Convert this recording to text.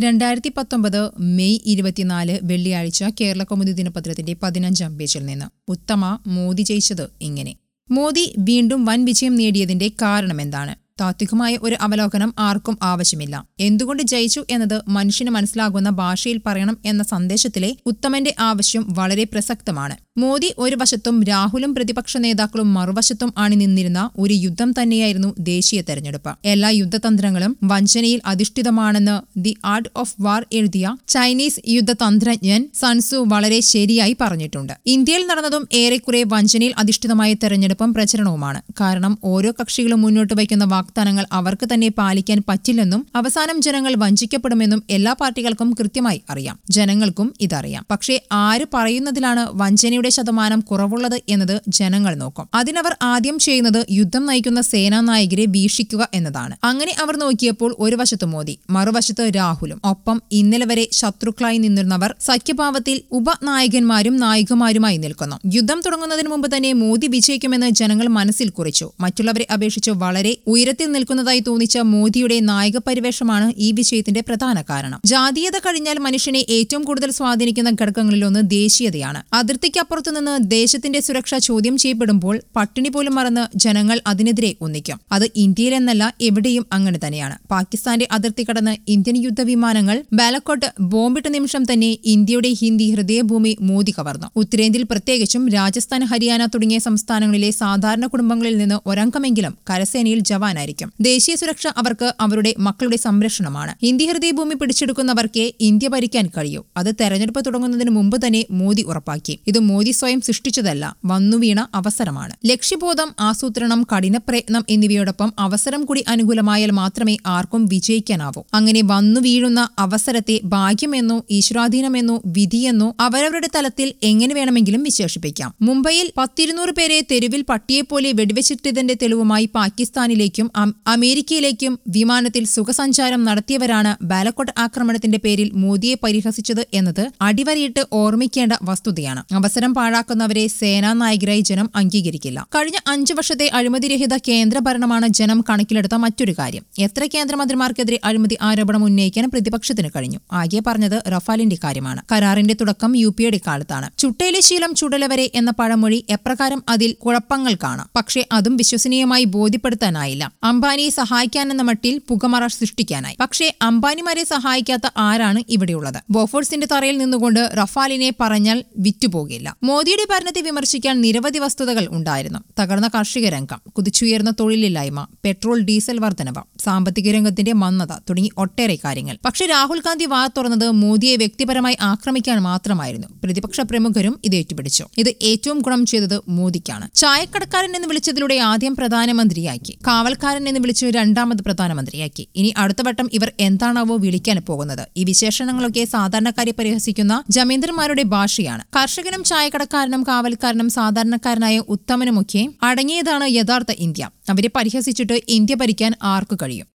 രണ്ടായിരത്തി പത്തൊമ്പത് മെയ് ഇരുപത്തിനാല് വെള്ളിയാഴ്ച കേരള കൗമുദി ദിനപത്രത്തിന്റെ പതിനഞ്ചാം പേജിൽ നിന്ന് ഉത്തമ മോദി ജയിച്ചത് ഇങ്ങനെ മോദി വീണ്ടും വൻ വിജയം നേടിയതിന്റെ കാരണമെന്താണ് താത്വികമായ ഒരു അവലോകനം ആർക്കും ആവശ്യമില്ല എന്തുകൊണ്ട് ജയിച്ചു എന്നത് മനുഷ്യന് മനസ്സിലാകുന്ന ഭാഷയിൽ പറയണം എന്ന സന്ദേശത്തിലെ ഉത്തമന്റെ ആവശ്യം വളരെ പ്രസക്തമാണ് മോദി ഒരു വശത്തും രാഹുലും പ്രതിപക്ഷ നേതാക്കളും മറുവശത്തും അണിനിന്നിരുന്ന ഒരു യുദ്ധം തന്നെയായിരുന്നു ദേശീയ തെരഞ്ഞെടുപ്പ് എല്ലാ യുദ്ധതന്ത്രങ്ങളും വഞ്ചനയിൽ അധിഷ്ഠിതമാണെന്ന് ദി ആർട്ട് ഓഫ് വാർ എഴുതിയ ചൈനീസ് യുദ്ധതന്ത്രജ്ഞൻ സൺസു വളരെ ശരിയായി പറഞ്ഞിട്ടുണ്ട് ഇന്ത്യയിൽ നടന്നതും ഏറെക്കുറെ വഞ്ചനയിൽ അധിഷ്ഠിതമായ തെരഞ്ഞെടുപ്പും പ്രചരണവുമാണ് കാരണം ഓരോ കക്ഷികളും മുന്നോട്ട് വയ്ക്കുന്ന വാഗ്ദാനങ്ങൾ അവർക്ക് തന്നെ പാലിക്കാൻ പറ്റില്ലെന്നും അവസാനം ജനങ്ങൾ വഞ്ചിക്കപ്പെടുമെന്നും എല്ലാ പാർട്ടികൾക്കും കൃത്യമായി അറിയാം ജനങ്ങൾക്കും ഇതറിയാം പക്ഷേ ആര് പറയുന്നതിലാണ് വഞ്ചനയുടെ ശതമാനം കുറവുള്ളത് എന്നത് ജനങ്ങൾ നോക്കും അതിനവർ ആദ്യം ചെയ്യുന്നത് യുദ്ധം നയിക്കുന്ന സേനാ നായകരെ വീക്ഷിക്കുക എന്നതാണ് അങ്ങനെ അവർ നോക്കിയപ്പോൾ ഒരു വശത്ത് മോദി മറുവശത്ത് രാഹുലും ഒപ്പം ഇന്നലെ വരെ ശത്രുക്കളായി നിന്നിരുന്നവർ സഖ്യഭാവത്തിൽ ഉപനായകന്മാരും നായികമാരുമായി നിൽക്കുന്നു യുദ്ധം തുടങ്ങുന്നതിന് മുമ്പ് തന്നെ മോദി വിജയിക്കുമെന്ന് ജനങ്ങൾ മനസ്സിൽ കുറിച്ചു മറ്റുള്ളവരെ അപേക്ഷിച്ച് വളരെ ഉയരത്തിൽ നിൽക്കുന്നതായി തോന്നിച്ച മോദിയുടെ നായക പരിവേഷമാണ് ഈ വിജയത്തിന്റെ പ്രധാന കാരണം ജാതീയത കഴിഞ്ഞാൽ മനുഷ്യനെ ഏറ്റവും കൂടുതൽ സ്വാധീനിക്കുന്ന ഘടകങ്ങളിലൊന്ന് ദേശീയതയാണ് അതിർത്തിക്കപ്പുറത്തു നിന്ന് ദേശത്തിന്റെ സുരക്ഷ ചോദ്യം ചെയ്യപ്പെടുമ്പോൾ പട്ടിണി പോലും മറന്ന് ജനങ്ങൾ അതിനെതിരെ ഒന്നിക്കും അത് ഇന്ത്യയിലെന്നല്ല എവിടെയും അങ്ങനെ തന്നെയാണ് പാകിസ്ഥാന്റെ അതിർത്തി കടന്ന് ഇന്ത്യൻ യുദ്ധവിമാനങ്ങൾ ബാലക്കോട്ട് ബോംബിട്ട നിമിഷം തന്നെ ഇന്ത്യയുടെ ഹിന്ദി ഹൃദയഭൂമി മോദി കവർന്നു ഉത്തരേന്ത്യയിൽ പ്രത്യേകിച്ചും രാജസ്ഥാൻ ഹരിയാന തുടങ്ങിയ സംസ്ഥാനങ്ങളിലെ സാധാരണ കുടുംബങ്ങളിൽ നിന്ന് ഒരംഗമെങ്കിലും കരസേനയിൽ ജവാനായിരിക്കും ദേശീയ സുരക്ഷ അവർക്ക് അവരുടെ മക്കളുടെ സംരക്ഷണമാണ് ഇന്ത്യ ഹൃദയഭൂമി പിടിച്ചെടുക്കുന്നവർക്കേ ഇന്ത്യ ഭരിക്കാൻ കഴിയൂ അത് തെരഞ്ഞെടുപ്പ് തുടങ്ങുന്നതിന് മുമ്പ് തന്നെ മോദി ഉറപ്പാക്കി ഇത് മോദി സ്വയം സൃഷ്ടിച്ചതല്ല വന്നുവീണ അവസരമാണ് ലക്ഷ്യബോധം ആസൂത്രണം കഠിനപ്രയത്നം എന്നിവയോടൊപ്പം അവസരം കൂടി അനുകൂലമായാൽ മാത്രമേ ആർക്കും വിജയിക്കാനാവൂ അങ്ങനെ വന്നു വീഴുന്ന അവസരത്തെ ഭാഗ്യമെന്നോ ഈശ്വരാധീനമെന്നോ വിധിയെന്നോ അവരവരുടെ തലത്തിൽ എങ്ങനെ വേണമെങ്കിലും വിശേഷിപ്പിക്കാം മുംബൈയിൽ പത്തിരുന്നൂറ് പേരെ തെരുവിൽ പട്ടിയെപ്പോലെ വെടിവെച്ചിട്ടതിന്റെ തെളിവുമായി പാകിസ്ഥാനിലേക്കും അം- അമേരിക്കയിലേക്കും വിമാനത്തിൽ സുഖസഞ്ചാരം നടത്തിയവരാണ് ബാലക്കോട്ട് ആക്രമണത്തിന്റെ പേരിൽ മോദിയെ പരിഹസിച്ചത് എന്നത് അടിവരയിട്ട് ഓർമ്മിക്കേണ്ട വസ്തുതയാണ് അവസരം പാഴാക്കുന്നവരെ സേനാ നായകരായി ജനം അംഗീകരിക്കില്ല കഴിഞ്ഞ അഞ്ചു വർഷത്തെ അഴിമതിരഹിത കേന്ദ്ര ഭരണമാണ് ജനം കണക്കിലെടുത്ത മറ്റൊരു കാര്യം എത്ര കേന്ദ്രമന്ത്രിമാർക്കെതിരെ അഴിമതി ആരോപണം ഉന്നയിക്കാൻ പ്രതിപക്ഷത്തിന് കഴിഞ്ഞു ആകെ പറഞ്ഞത് റഫാലിന്റെ കാര്യമാണ് കരാറിന്റെ തുടക്കം യു പിയുടെ കാലത്താണ് ചുട്ടയിലെ ശീലം ചുടലവരെ എന്ന പഴമൊഴി എപ്രകാരം അതിൽ കുഴപ്പങ്ങൾ കാണാം പക്ഷേ അതും വിശ്വസനീയമായി ബോധ്യപ്പെടുത്താനായില്ല അംബാനിയെ സഹായിക്കാനെന്ന മട്ടിൽ പുകമറ സൃഷ്ടിക്കാനായി പക്ഷേ അംബാനിമാരെ സഹായിക്കാത്ത ആരാണ് ഇവിടെയുള്ളത് ബോഫോഴ്സിന്റെ തറയിൽ നിന്നുകൊണ്ട് റഫാലിനെ പറഞ്ഞാൽ വിറ്റുപോകില്ല മോദിയുടെ ഭരണത്തെ വിമർശിക്കാൻ നിരവധി വസ്തുതകൾ ഉണ്ടായിരുന്നു തകർന്ന കാർഷിക രംഗം കുതിച്ചുയർന്ന തൊഴിലില്ലായ്മ പെട്രോൾ ഡീസൽ വർധനവ് സാമ്പത്തിക രംഗത്തിന്റെ മന്ദത തുടങ്ങി ഒട്ടേറെ കാര്യങ്ങൾ പക്ഷേ രാഹുൽ ഗാന്ധി വാ തുറന്നത് മോദിയെ വ്യക്തിപരമായി ആക്രമിക്കാൻ മാത്രമായിരുന്നു പ്രതിപക്ഷ പ്രമുഖരും ഇത് ഏറ്റുപിടിച്ചു ഇത് ഏറ്റവും ഗുണം ചെയ്തത് മോദിക്കാണ് ചായക്കടക്കാരൻ എന്ന് വിളിച്ചതിലൂടെ ആദ്യം പ്രധാനമന്ത്രിയാക്കി കാവൽക്കാരൻ എന്ന് വിളിച്ച് രണ്ടാമത് പ്രധാനമന്ത്രിയാക്കി ഇനി അടുത്ത വട്ടം ഇവർ എന്താണാവോ വിളിക്കാൻ പോകുന്നത് ഈ വിശേഷണങ്ങളൊക്കെ സാധാരണക്കാരെ പരിഹസിക്കുന്ന ജമീന്ദർമാരുടെ ഭാഷയാണ് കർഷകനും ചായക്കടക്കാരനും കാവൽക്കാരനും സാധാരണക്കാരനായ ഉത്തമനുമൊക്കെ അടങ്ങിയതാണ് യഥാർത്ഥ ഇന്ത്യ അവരെ പരിഹസിച്ചിട്ട് ഇന്ത്യ ഭരിക്കാൻ ആർക്കു കഴിയും